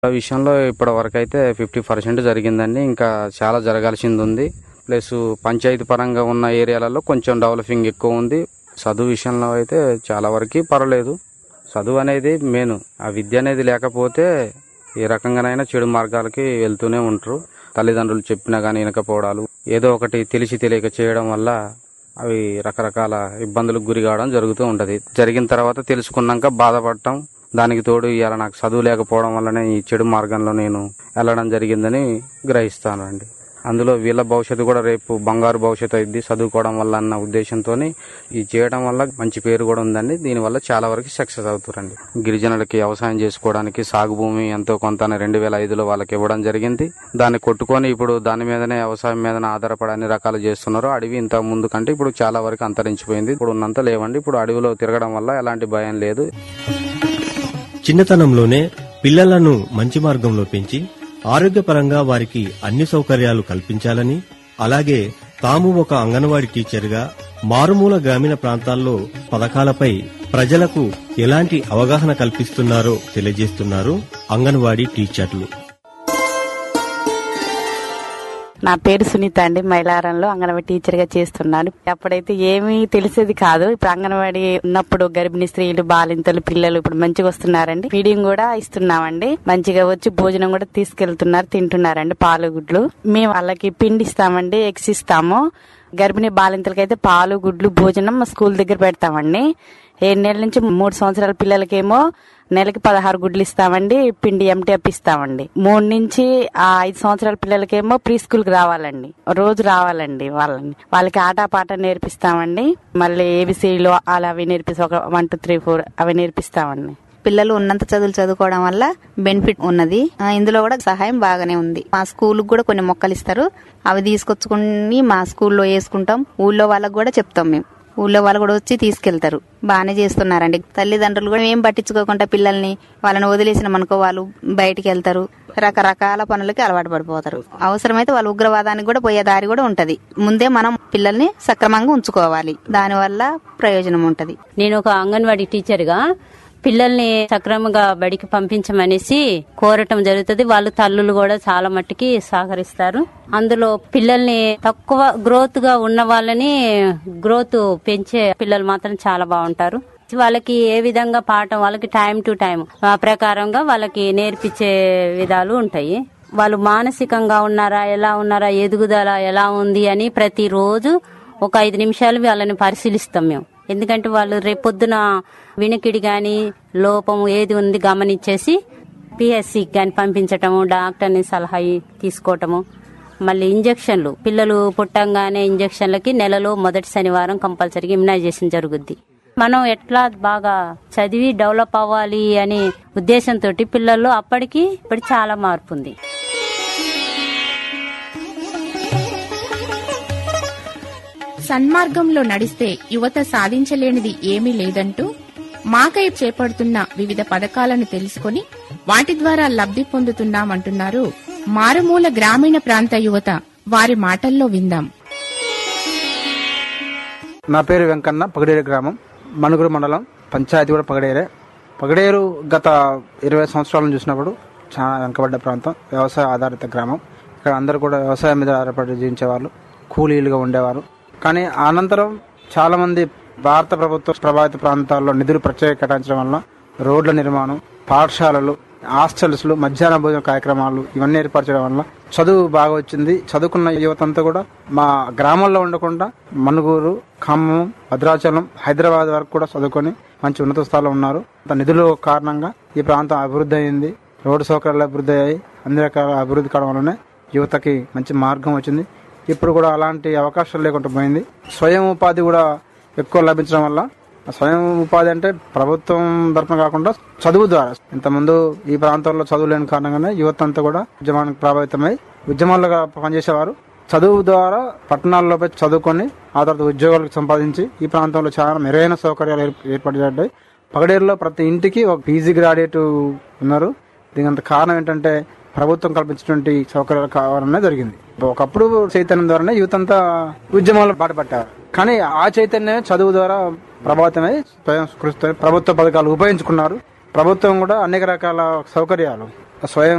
ఆ విషయంలో ఇప్పటి వరకు అయితే ఫిఫ్టీ పర్సెంట్ జరిగిందండి ఇంకా చాలా జరగాల్సింది ఉంది ప్లస్ పంచాయతీ పరంగా ఉన్న ఏరియాలలో కొంచెం డెవలపింగ్ ఎక్కువ ఉంది చదువు విషయంలో అయితే చాలా వరకు పర్వాలేదు చదువు అనేది మెయిన్ ఆ విద్య అనేది లేకపోతే ఏ రకంగానైనా చెడు మార్గాలకి వెళ్తూనే ఉంటారు తల్లిదండ్రులు చెప్పినా కానీ వినకపోవడాలు ఏదో ఒకటి తెలిసి తెలియక చేయడం వల్ల అవి రకరకాల ఇబ్బందులకు గురి కావడం జరుగుతూ ఉంటది జరిగిన తర్వాత తెలుసుకున్నాక బాధపడటం దానికి తోడు ఇవాళ నాకు చదువు లేకపోవడం వల్లనే ఈ చెడు మార్గంలో నేను వెళ్ళడం జరిగిందని గ్రహిస్తాను అండి అందులో వీళ్ళ భవిష్యత్తు కూడా రేపు బంగారు భవిష్యత్తు అయింది చదువుకోవడం వల్ల అన్న ఉద్దేశంతో ఈ చేయడం వల్ల మంచి పేరు కూడా ఉందండి దీనివల్ల చాలా వరకు సక్సెస్ అవుతారండి గిరిజనులకి వ్యవసాయం చేసుకోవడానికి సాగు భూమి ఎంతో కొంత రెండు వేల ఐదులో వాళ్ళకి ఇవ్వడం జరిగింది దాన్ని కొట్టుకొని ఇప్పుడు దాని మీదనే వ్యవసాయం మీదనే ఆధారపడి అన్ని రకాలు చేస్తున్నారు అడవి ఇంత ముందు కంటే ఇప్పుడు చాలా వరకు అంతరించిపోయింది ఇప్పుడు ఉన్నంత లేవండి ఇప్పుడు అడవిలో తిరగడం వల్ల ఎలాంటి భయం లేదు చిన్నతనంలోనే పిల్లలను మంచి మార్గంలో పెంచి ఆరోగ్యపరంగా వారికి అన్ని సౌకర్యాలు కల్పించాలని అలాగే తాము ఒక అంగన్వాడీ టీచర్గా మారుమూల గ్రామీణ ప్రాంతాల్లో పథకాలపై ప్రజలకు ఎలాంటి అవగాహన కల్పిస్తున్నారో తెలియజేస్తున్నారు అంగన్వాడీ టీచర్లు నా పేరు సునీత అండి మైలారంలో అంగన్వాడీ టీచర్ గా చేస్తున్నాను అప్పుడైతే ఏమీ తెలిసేది కాదు ఇప్పుడు అంగన్వాడీ ఉన్నప్పుడు గర్భిణీ స్త్రీలు బాలింతలు పిల్లలు ఇప్పుడు మంచిగా వస్తున్నారండి ఫీడింగ్ కూడా ఇస్తున్నామండి మంచిగా వచ్చి భోజనం కూడా తీసుకెళ్తున్నారు తింటున్నారండి పాలు గుడ్లు మేము వాళ్ళకి పిండి ఇస్తామండి ఎగ్స్ ఇస్తాము గర్భిణీ బాలింతలకైతే పాలు గుడ్లు భోజనం మా స్కూల్ దగ్గర పెడతామండి ఏడు నెలల నుంచి మూడు సంవత్సరాల పిల్లలకేమో నెలకి పదహారు గుడ్లు ఇస్తామండి పిండి ఎంటీఎఫ్ ఇస్తామండి మూడు నుంచి ఆ ఐదు సంవత్సరాల పిల్లలకేమో ప్రీ స్కూల్ కి రావాలండి రోజు రావాలండి వాళ్ళని వాళ్ళకి ఆట పాట నేర్పిస్తామండి మళ్ళీ ఏబిసిలో అలా అవి నేర్పిస్తాం ఒక వన్ టూ త్రీ ఫోర్ అవి నేర్పిస్తామండి పిల్లలు ఉన్నంత చదువులు చదువుకోవడం వల్ల బెనిఫిట్ ఉన్నది ఆ, ఇందులో కూడా సహాయం బాగానే ఉంది మా స్కూల్ కూడా కొన్ని మొక్కలు ఇస్తారు అవి తీసుకొచ్చుకుని మా స్కూల్లో వేసుకుంటాం ఊళ్ళో వాళ్ళకి కూడా చెప్తాం మేము ఊళ్ళో వాళ్ళు కూడా వచ్చి తీసుకెళ్తారు బాగానే చేస్తున్నారండి తల్లిదండ్రులు కూడా ఏం పట్టించుకోకుండా పిల్లల్ని వాళ్ళని వదిలేసిన అనుకో వాళ్ళు బయటికి వెళ్తారు రకరకాల పనులకి అలవాటు పడిపోతారు అవసరమైతే వాళ్ళు ఉగ్రవాదానికి కూడా పోయే దారి కూడా ఉంటది ముందే మనం పిల్లల్ని సక్రమంగా ఉంచుకోవాలి దానివల్ల ప్రయోజనం ఉంటది నేను ఒక అంగన్వాడీ టీచర్గా పిల్లల్ని సక్రమంగా బడికి పంపించమనేసి కోరటం జరుగుతుంది వాళ్ళు తల్లులు కూడా చాలా మట్టుకి సహకరిస్తారు అందులో పిల్లల్ని తక్కువ గ్రోత్ గా ఉన్న వాళ్ళని గ్రోత్ పెంచే పిల్లలు మాత్రం చాలా బాగుంటారు వాళ్ళకి ఏ విధంగా పాఠం వాళ్ళకి టైం టు టైం ఆ ప్రకారంగా వాళ్ళకి నేర్పించే విధాలు ఉంటాయి వాళ్ళు మానసికంగా ఉన్నారా ఎలా ఉన్నారా ఎదుగుదల ఎలా ఉంది అని ప్రతిరోజు ఒక ఐదు నిమిషాలు వాళ్ళని పరిశీలిస్తాం మేము ఎందుకంటే వాళ్ళు రేపొద్దున వినికిడి గాని లోపము ఏది ఉంది గమనించేసి పిఎస్సికి కానీ పంపించటము డాక్టర్ని సలహా తీసుకోవటము మళ్ళీ ఇంజక్షన్లు పిల్లలు పుట్టంగానే ఇంజక్షన్లకి నెలలో మొదటి శనివారం కంపల్సరీగా ఇమ్యునైజేషన్ జరుగుద్ది మనం ఎట్లా బాగా చదివి డెవలప్ అవ్వాలి అనే ఉద్దేశంతో పిల్లల్లో అప్పటికి ఇప్పుడు చాలా మార్పు ఉంది సన్మార్గంలో నడిస్తే యువత సాధించలేనిది ఏమీ లేదంటూ మాకై చేపడుతున్న వివిధ పథకాలను తెలుసుకొని వాటి ద్వారా లబ్ధి పొందుతున్నామంటున్నారు మారుమూల గ్రామీణ ప్రాంత యువత వారి మాటల్లో విందాం నా పేరు వెంకన్న పగడేరు గ్రామం మనుగురు మండలం పంచాయతీ కూడా పగడేరే పగడేరు గత ఇరవై సంవత్సరాలను చూసినప్పుడు చాలా వెనకబడ్డ ప్రాంతం వ్యవసాయ ఆధారిత గ్రామం ఇక్కడ అందరూ కూడా వ్యవసాయం మీద ఆధారపడి జీవించేవాళ్ళు కూలీలుగా ఉండేవారు కానీ అనంతరం చాలా మంది భారత ప్రభుత్వ ప్రభావిత ప్రాంతాల్లో నిధులు ప్రత్యేక కేటాయించడం వల్ల రోడ్ల నిర్మాణం పాఠశాలలు హాస్టల్స్ మధ్యాహ్న భోజన కార్యక్రమాలు ఇవన్నీ ఏర్పాటు చేయడం వల్ల చదువు బాగా వచ్చింది చదువుకున్న యువత అంతా కూడా మా గ్రామంలో ఉండకుండా మనుగూరు ఖమ్మం భద్రాచలం హైదరాబాద్ వరకు కూడా చదువుకొని మంచి ఉన్నత స్థాయిలో ఉన్నారు అంత నిధుల కారణంగా ఈ ప్రాంతం అభివృద్ధి అయింది రోడ్డు సౌకర్యాలు అభివృద్ధి అయ్యాయి అన్ని రకాల అభివృద్ధి కావడం వల్లనే యువతకి మంచి మార్గం వచ్చింది ఇప్పుడు కూడా అలాంటి అవకాశాలు లేకుండా పోయింది స్వయం ఉపాధి కూడా ఎక్కువ లభించడం వల్ల ఆ స్వయం ఉపాధి అంటే ప్రభుత్వం తరఫున కాకుండా చదువు ద్వారా ఇంతకుముందు ఈ ప్రాంతాల్లో చదువు లేని కారణంగానే యువత అంతా కూడా ఉద్యమానికి ప్రభావితమై ఉద్యమాలుగా పనిచేసేవారు చదువు ద్వారా పట్టణాల్లో పోయి చదువుకొని ఆ తర్వాత ఉద్యోగాలకు సంపాదించి ఈ ప్రాంతంలో చాలా మెరుగైన సౌకర్యాలు ఏర్ప- ఏర్పడ్డాయి పగడేరులో ప్రతి ఇంటికి ఒక పీజీ గ్రాడ్యుయేట్ ఉన్నారు దీనికి కారణం ఏంటంటే ప్రభుత్వం కల్పించినటువంటి సౌకర్యాలు కావాలనే జరిగింది ఒకప్పుడు చైతన్యం ద్వారానే యూత్ అంతా ఉద్యమాలు బాటపట్టారు కానీ ఆ చైతన్యమే చదువు ద్వారా ప్రభావితమై స్వయం కృషితో ప్రభుత్వ పథకాలు ఉపయోగించుకున్నారు ప్రభుత్వం కూడా అనేక రకాల సౌకర్యాలు స్వయం